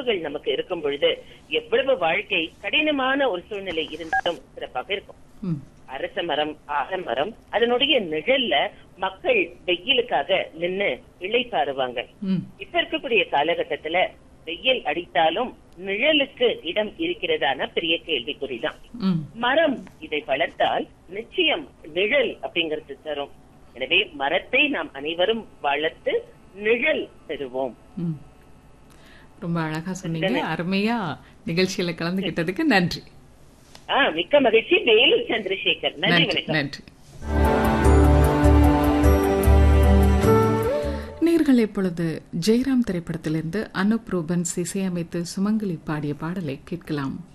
வாய்ப்புகள் நமக்கு இருக்கும் பொழுது எவ்வளவு வாழ்க்கை கடினமான ஒரு சூழ்நிலை இருந்தாலும் சிறப்பாக இருக்கும் ம் அரச மரம் ஆலமரம் அதனுடைய நிழல்ல மக்கள் வெயிலுக்காக நின்னு இளைப்பாறுவாங்க ம் இப்ப இருக்கக்கூடிய காலகட்டத்துல வெயில் அடித்தாலும் நிழலுக்கு இடம் இருக்கிறதான பெரிய கேள்விக்குறிதான் ம் மரம் இதை வளர்த்தால் நிச்சயம் நிழல் அப்படிங்கிறது தரும் எனவே மரத்தை நாம் அனைவரும் வளர்த்து நிழல் பெறுவோம் ம் ரொம்ப அழகா சொன்னீங்க அருமையா நிகழ்ச்சியில கலந்துகிட்டதுக்கு நன்றி ஆ மிக்க மகிழ்ச்சி வேலூர் சந்திரசேகர் நன்றி நன்றி வணக்கம் நன்றி நேர்கள் இப்பொழுது ஜெயராம் திரைப்படத்திலிருந்து அனுப் ரூபன்ஸ் இசையமைத்து சுமங்கலி பாடிய பாடலை கேட்கலாம்